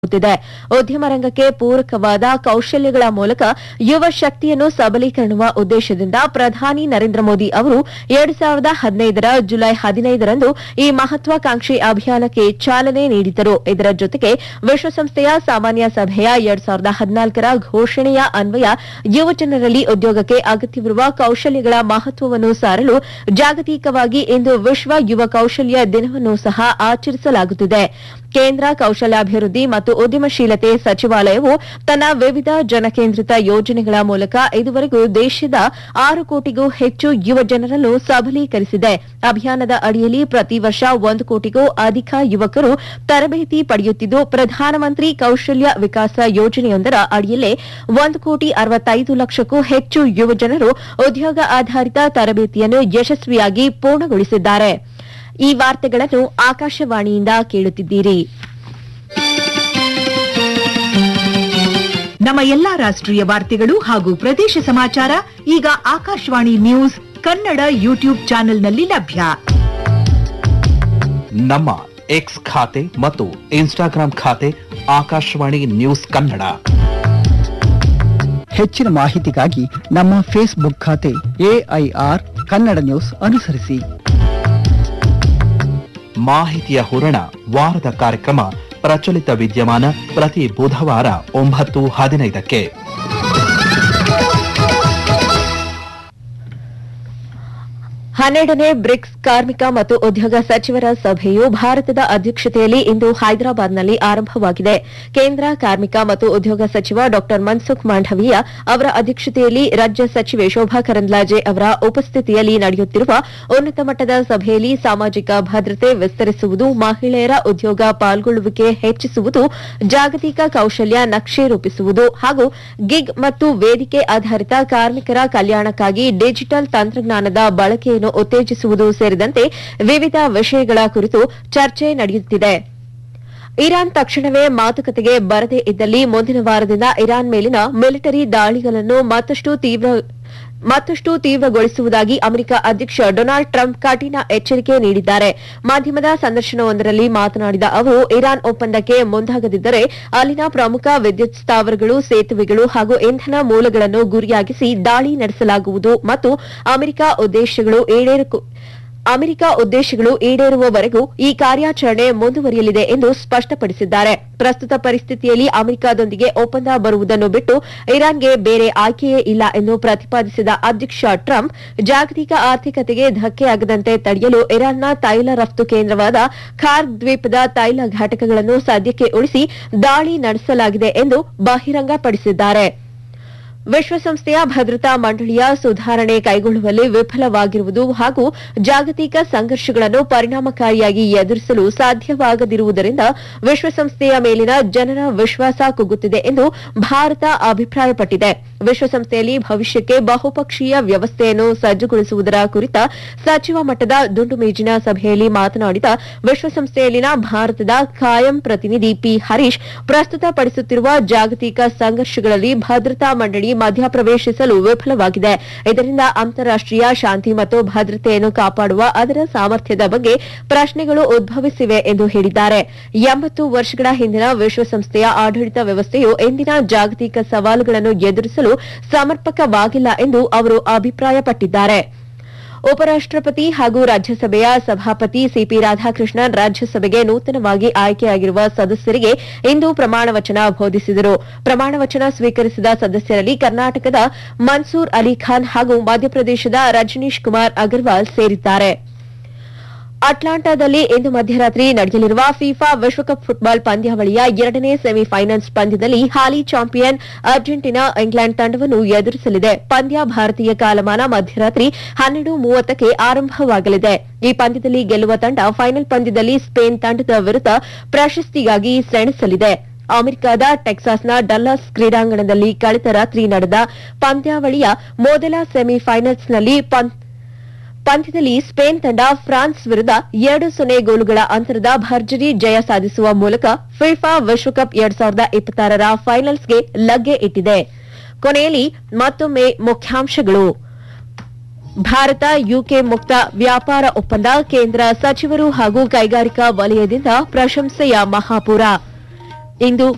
ುತ್ತಿದೆ ಉದ್ಯಮ ರಂಗಕ್ಕೆ ಪೂರಕವಾದ ಕೌಶಲ್ಯಗಳ ಮೂಲಕ ಯುವ ಶಕ್ತಿಯನ್ನು ಸಬಲೀಕರಣವ ಉದ್ದೇಶದಿಂದ ಪ್ರಧಾನಿ ನರೇಂದ್ರ ಮೋದಿ ಅವರು ಎರಡು ಸಾವಿರದ ಹದಿನೈದರ ಜುಲೈ ಹದಿನೈದರಂದು ಈ ಮಹತ್ವಾಕಾಂಕ್ಷಿ ಅಭಿಯಾನಕ್ಕೆ ಚಾಲನೆ ನೀಡಿದ್ದರು ಇದರ ಜೊತೆಗೆ ವಿಶ್ವಸಂಸ್ಥೆಯ ಸಾಮಾನ್ಯ ಸಭೆಯ ಎರಡ್ ಸಾವಿರದ ಹದಿನಾಲ್ಕರ ಘೋಷಣೆಯ ಅನ್ವಯ ಯುವಜನರಲ್ಲಿ ಉದ್ಯೋಗಕ್ಕೆ ಅಗತ್ಯವಿರುವ ಕೌಶಲ್ಯಗಳ ಮಹತ್ವವನ್ನು ಸಾರಲು ಜಾಗತಿಕವಾಗಿ ಇಂದು ವಿಶ್ವ ಯುವ ಕೌಶಲ್ಯ ದಿನವನ್ನು ಸಹ ಆಚರಿಸಲಾಗುತ್ತಿದೆ ಕೇಂದ್ರ ಕೌಶಲ್ಯಾಭಿವೃದ್ಧಿ ಮತ್ತು ಉದ್ಯಮಶೀಲತೆ ಸಚಿವಾಲಯವು ತನ್ನ ವಿವಿಧ ಜನಕೇಂದ್ರಿತ ಯೋಜನೆಗಳ ಮೂಲಕ ಇದುವರೆಗೂ ದೇಶದ ಆರು ಕೋಟಿಗೂ ಹೆಚ್ಚು ಯುವ ಜನರನ್ನು ಸಬಲೀಕರಿಸಿದೆ ಅಭಿಯಾನದ ಅಡಿಯಲ್ಲಿ ಪ್ರತಿ ವರ್ಷ ಒಂದು ಕೋಟಿಗೂ ಅಧಿಕ ಯುವಕರು ತರಬೇತಿ ಪಡೆಯುತ್ತಿದ್ದು ಪ್ರಧಾನಮಂತ್ರಿ ಕೌಶಲ್ಯ ವಿಕಾಸ ಯೋಜನೆಯೊಂದರ ಅಡಿಯಲ್ಲೇ ಒಂದು ಕೋಟಿ ಅರವತ್ತೈದು ಲಕ್ಷಕ್ಕೂ ಹೆಚ್ಚು ಯುವ ಜನರು ಉದ್ಯೋಗ ಆಧಾರಿತ ತರಬೇತಿಯನ್ನು ಯಶಸ್ವಿಯಾಗಿ ಪೂರ್ಣಗೊಳಿಸಿದ್ದಾರೆ ಈ ವಾರ್ತೆಗಳನ್ನು ಆಕಾಶವಾಣಿಯಿಂದ ಕೇಳುತ್ತಿದ್ದೀರಿ ನಮ್ಮ ಎಲ್ಲಾ ರಾಷ್ಟ್ರೀಯ ವಾರ್ತೆಗಳು ಹಾಗೂ ಪ್ರದೇಶ ಸಮಾಚಾರ ಈಗ ಆಕಾಶವಾಣಿ ನ್ಯೂಸ್ ಕನ್ನಡ ಯೂಟ್ಯೂಬ್ ಚಾನೆಲ್ನಲ್ಲಿ ಲಭ್ಯ ನಮ್ಮ ಎಕ್ಸ್ ಖಾತೆ ಮತ್ತು ಇನ್ಸ್ಟಾಗ್ರಾಂ ಖಾತೆ ಆಕಾಶವಾಣಿ ನ್ಯೂಸ್ ಕನ್ನಡ ಹೆಚ್ಚಿನ ಮಾಹಿತಿಗಾಗಿ ನಮ್ಮ ಫೇಸ್ಬುಕ್ ಖಾತೆ ಎಐಆರ್ ಕನ್ನಡ ನ್ಯೂಸ್ ಅನುಸರಿಸಿ ಮಾಹಿತಿಯ ಹೂರಣ ವಾರದ ಕಾರ್ಯಕ್ರಮ ಪ್ರಚಲಿತ ವಿದ್ಯಮಾನ ಪ್ರತಿ ಬುಧವಾರ ಒಂಬತ್ತು ಹದಿನೈದಕ್ಕೆ ಹನ್ನೆರಡನೇ ಬ್ರಿಕ್ಸ್ ಕಾರ್ಮಿಕ ಮತ್ತು ಉದ್ಯೋಗ ಸಚಿವರ ಸಭೆಯು ಭಾರತದ ಅಧ್ಯಕ್ಷತೆಯಲ್ಲಿ ಇಂದು ಹೈದರಾಬಾದ್ನಲ್ಲಿ ಆರಂಭವಾಗಿದೆ ಕೇಂದ್ರ ಕಾರ್ಮಿಕ ಮತ್ತು ಉದ್ಯೋಗ ಸಚಿವ ಡಾ ಮನ್ಸುಖ್ ಮಾಂಡವೀಯ ಅವರ ಅಧ್ಯಕ್ಷತೆಯಲ್ಲಿ ರಾಜ್ಯ ಸಚಿವೆ ಶೋಭಾ ಕರಂದ್ಲಾಜೆ ಅವರ ಉಪಸ್ಥಿತಿಯಲ್ಲಿ ನಡೆಯುತ್ತಿರುವ ಉನ್ನತ ಮಟ್ಟದ ಸಭೆಯಲ್ಲಿ ಸಾಮಾಜಿಕ ಭದ್ರತೆ ವಿಸ್ತರಿಸುವುದು ಮಹಿಳೆಯರ ಉದ್ಯೋಗ ಪಾಲ್ಗೊಳ್ಳುವಿಕೆ ಹೆಚ್ಚಿಸುವುದು ಜಾಗತಿಕ ಕೌಶಲ್ಯ ನಕ್ಷೆ ರೂಪಿಸುವುದು ಹಾಗೂ ಗಿಗ್ ಮತ್ತು ವೇದಿಕೆ ಆಧಾರಿತ ಕಾರ್ಮಿಕರ ಕಲ್ಯಾಣಕ್ಕಾಗಿ ಡಿಜಿಟಲ್ ತಂತ್ರಜ್ಞಾನದ ಬಳಕೆಯನ್ನು ಉತ್ತೇಜಿಸುವುದು ಸೇರಿದಂತೆ ವಿವಿಧ ವಿಷಯಗಳ ಕುರಿತು ಚರ್ಚೆ ನಡೆಯುತ್ತಿದೆ ಇರಾನ್ ತಕ್ಷಣವೇ ಮಾತುಕತೆಗೆ ಬರದೇ ಇದ್ದಲ್ಲಿ ಮುಂದಿನ ವಾರದಿಂದ ಇರಾನ್ ಮೇಲಿನ ಮಿಲಿಟರಿ ದಾಳಿಗಳನ್ನು ಮತ್ತಷ್ಟು ತೀವ್ರ ಮತ್ತಷ್ಟು ತೀವ್ರಗೊಳಿಸುವುದಾಗಿ ಅಮೆರಿಕ ಅಧ್ಯಕ್ಷ ಡೊನಾಲ್ಡ್ ಟ್ರಂಪ್ ಕಠಿಣ ಎಚ್ಚರಿಕೆ ನೀಡಿದ್ದಾರೆ ಮಾಧ್ಯಮದ ಸಂದರ್ಶನವೊಂದರಲ್ಲಿ ಮಾತನಾಡಿದ ಅವರು ಇರಾನ್ ಒಪ್ಪಂದಕ್ಕೆ ಮುಂದಾಗದಿದ್ದರೆ ಅಲ್ಲಿನ ಪ್ರಮುಖ ವಿದ್ಯುತ್ ಸ್ಥಾವರಗಳು ಸೇತುವೆಗಳು ಹಾಗೂ ಇಂಧನ ಮೂಲಗಳನ್ನು ಗುರಿಯಾಗಿಸಿ ದಾಳಿ ನಡೆಸಲಾಗುವುದು ಮತ್ತು ಅಮೆರಿಕ ಉದ್ದೇಶಗಳು ಈಡೇರಕು ಅಮೆರಿಕ ಉದ್ದೇಶಗಳು ಈಡೇರುವವರೆಗೂ ಈ ಕಾರ್ಯಾಚರಣೆ ಮುಂದುವರಿಯಲಿದೆ ಎಂದು ಸ್ಪಷ್ಟಪಡಿಸಿದ್ದಾರೆ ಪ್ರಸ್ತುತ ಪರಿಸ್ಥಿತಿಯಲ್ಲಿ ಅಮೆರಿಕದೊಂದಿಗೆ ಒಪ್ಪಂದ ಬರುವುದನ್ನು ಬಿಟ್ಟು ಇರಾನ್ಗೆ ಬೇರೆ ಆಯ್ಕೆಯೇ ಇಲ್ಲ ಎಂದು ಪ್ರತಿಪಾದಿಸಿದ ಅಧ್ಯಕ್ಷ ಟ್ರಂಪ್ ಜಾಗತಿಕ ಆರ್ಥಿಕತೆಗೆ ಧಕ್ಕೆಯಾಗದಂತೆ ತಡೆಯಲು ಇರಾನ್ನ ತೈಲ ರಫ್ತು ಕೇಂದ್ರವಾದ ಖಾರ್ಗ್ ದ್ವೀಪದ ತೈಲ ಘಟಕಗಳನ್ನು ಸದ್ಯಕ್ಕೆ ಉಳಿಸಿ ದಾಳಿ ನಡೆಸಲಾಗಿದೆ ಎಂದು ಬಹಿರಂಗಪಡಿಸಿದ್ದಾರೆ ವಿಶ್ವಸಂಸ್ಥೆಯ ಭದ್ರತಾ ಮಂಡಳಿಯ ಸುಧಾರಣೆ ಕೈಗೊಳ್ಳುವಲ್ಲಿ ವಿಫಲವಾಗಿರುವುದು ಹಾಗೂ ಜಾಗತಿಕ ಸಂಘರ್ಷಗಳನ್ನು ಪರಿಣಾಮಕಾರಿಯಾಗಿ ಎದುರಿಸಲು ಸಾಧ್ಯವಾಗದಿರುವುದರಿಂದ ವಿಶ್ವಸಂಸ್ಥೆಯ ಮೇಲಿನ ಜನರ ವಿಶ್ವಾಸ ಕುಗ್ಗುತ್ತಿದೆ ಎಂದು ಭಾರತ ಅಭಿಪ್ರಾಯಪಟ್ಟಿದೆ ವಿಶ್ವಸಂಸ್ಥೆಯಲ್ಲಿ ಭವಿಷ್ಯಕ್ಕೆ ಬಹುಪಕ್ಷೀಯ ವ್ಯವಸ್ಥೆಯನ್ನು ಸಜ್ಜುಗೊಳಿಸುವುದರ ಕುರಿತ ಸಚಿವ ಮಟ್ಟದ ದುಂಡು ಮೇಜಿನ ಸಭೆಯಲ್ಲಿ ಮಾತನಾಡಿದ ವಿಶ್ವಸಂಸ್ಥೆಯಲ್ಲಿನ ಭಾರತದ ಖಾಯಂ ಪ್ರತಿನಿಧಿ ಪಿ ಹರೀಶ್ ಪ್ರಸ್ತುತಪಡಿಸುತ್ತಿರುವ ಜಾಗತಿಕ ಸಂಘರ್ಷಗಳಲ್ಲಿ ಭದ್ರತಾ ಮಂಡಳಿ ಮಧ್ಯಪ್ರವೇಶಿಸಲು ವಿಫಲವಾಗಿದೆ ಇದರಿಂದ ಅಂತಾರಾಷ್ಟೀಯ ಶಾಂತಿ ಮತ್ತು ಭದ್ರತೆಯನ್ನು ಕಾಪಾಡುವ ಅದರ ಸಾಮರ್ಥ್ಯದ ಬಗ್ಗೆ ಪ್ರಶ್ನೆಗಳು ಉದ್ಭವಿಸಿವೆ ಎಂದು ಹೇಳಿದ್ದಾರೆ ಎಂಬತ್ತು ವರ್ಷಗಳ ಹಿಂದಿನ ವಿಶ್ವಸಂಸ್ಥೆಯ ಆಡಳಿತ ವ್ಯವಸ್ಥೆಯು ಇಂದಿನ ಜಾಗತಿಕ ಸವಾಲುಗಳನ್ನು ಎದುರಿಸಲು ಸಮರ್ಪಕವಾಗಿಲ್ಲ ಎಂದು ಅವರು ಅಭಿಪ್ರಾಯಪಟ್ಟಿದ್ದಾರೆ ಉಪರಾಷ್ಟಪತಿ ಹಾಗೂ ರಾಜ್ಯಸಭೆಯ ಸಭಾಪತಿ ಸಿಪಿ ರಾಧಾಕೃಷ್ಣನ್ ರಾಜ್ಯಸಭೆಗೆ ನೂತನವಾಗಿ ಆಯ್ಕೆಯಾಗಿರುವ ಸದಸ್ಯರಿಗೆ ಇಂದು ಪ್ರಮಾಣ ವಚನ ಬೋಧಿಸಿದರು ಪ್ರಮಾಣ ವಚನ ಸ್ವೀಕರಿಸಿದ ಸದಸ್ಯರಲ್ಲಿ ಕರ್ನಾಟಕದ ಮನ್ಸೂರ್ ಅಲಿ ಖಾನ್ ಹಾಗೂ ಮಧ್ಯಪ್ರದೇಶದ ರಜನೀಶ್ ಕುಮಾರ್ ಅಗರ್ವಾಲ್ ಸೇರಿದ್ದಾರೆ ಅಟ್ಲಾಂಟಾದಲ್ಲಿ ಇಂದು ಮಧ್ಯರಾತ್ರಿ ನಡೆಯಲಿರುವ ಫಿಫಾ ವಿಶ್ವಕಪ್ ಫುಟ್ಬಾಲ್ ಪಂದ್ಯಾವಳಿಯ ಎರಡನೇ ಸೆಮಿಫೈನಲ್ಸ್ ಪಂದ್ಯದಲ್ಲಿ ಹಾಲಿ ಚಾಂಪಿಯನ್ ಅರ್ಜೆಂಟೀನಾ ಇಂಗ್ಲೆಂಡ್ ತಂಡವನ್ನು ಎದುರಿಸಲಿದೆ ಪಂದ್ಯ ಭಾರತೀಯ ಕಾಲಮಾನ ಮಧ್ಯರಾತ್ರಿ ಹನ್ನೆರಡು ಮೂವತ್ತಕ್ಕೆ ಆರಂಭವಾಗಲಿದೆ ಈ ಪಂದ್ಯದಲ್ಲಿ ಗೆಲ್ಲುವ ತಂಡ ಫೈನಲ್ ಪಂದ್ಯದಲ್ಲಿ ಸ್ಪೇನ್ ತಂಡದ ವಿರುದ್ಧ ಪ್ರಶಸ್ತಿಗಾಗಿ ಸೆಣಸಲಿದೆ ಅಮೆರಿಕದ ಟೆಕ್ಸಾಸ್ನ ಡಲ್ಲಾಸ್ ಕ್ರೀಡಾಂಗಣದಲ್ಲಿ ಕಳೆದ ರಾತ್ರಿ ನಡೆದ ಪಂದ್ಯಾವಳಿಯ ಮೊದಲ ಸೆಮಿಫೈನಲ್ಸ್ನಲ್ಲಿ ಪಂದ್- ಪಂದ್ಯದಲ್ಲಿ ಸ್ಪೇನ್ ತಂಡ ಫ್ರಾನ್ಸ್ ವಿರುದ್ಧ ಎರಡು ಸೊನ್ನೆ ಗೋಲುಗಳ ಅಂತರದ ಭರ್ಜರಿ ಜಯ ಸಾಧಿಸುವ ಮೂಲಕ ಫಿಫಾ ವಿಶ್ವಕಪ್ ಎರಡ್ ಸಾವಿರದ ಇಪ್ಪತ್ತಾರರ ಫೈನಲ್ಸ್ಗೆ ಲಗ್ಗೆ ಇಟ್ಟಿದೆ ಕೊನೆಯಲ್ಲಿ ಮತ್ತೊಮ್ಮೆ ಮುಖ್ಯಾಂಶಗಳು ಭಾರತ ಯುಕೆ ಮುಕ್ತ ವ್ಯಾಪಾರ ಒಪ್ಪಂದ ಕೇಂದ್ರ ಸಚಿವರು ಹಾಗೂ ಕೈಗಾರಿಕಾ ವಲಯದಿಂದ ಪ್ರಶಂಸೆಯ ಮಹಾಪೂರ ಇಂದು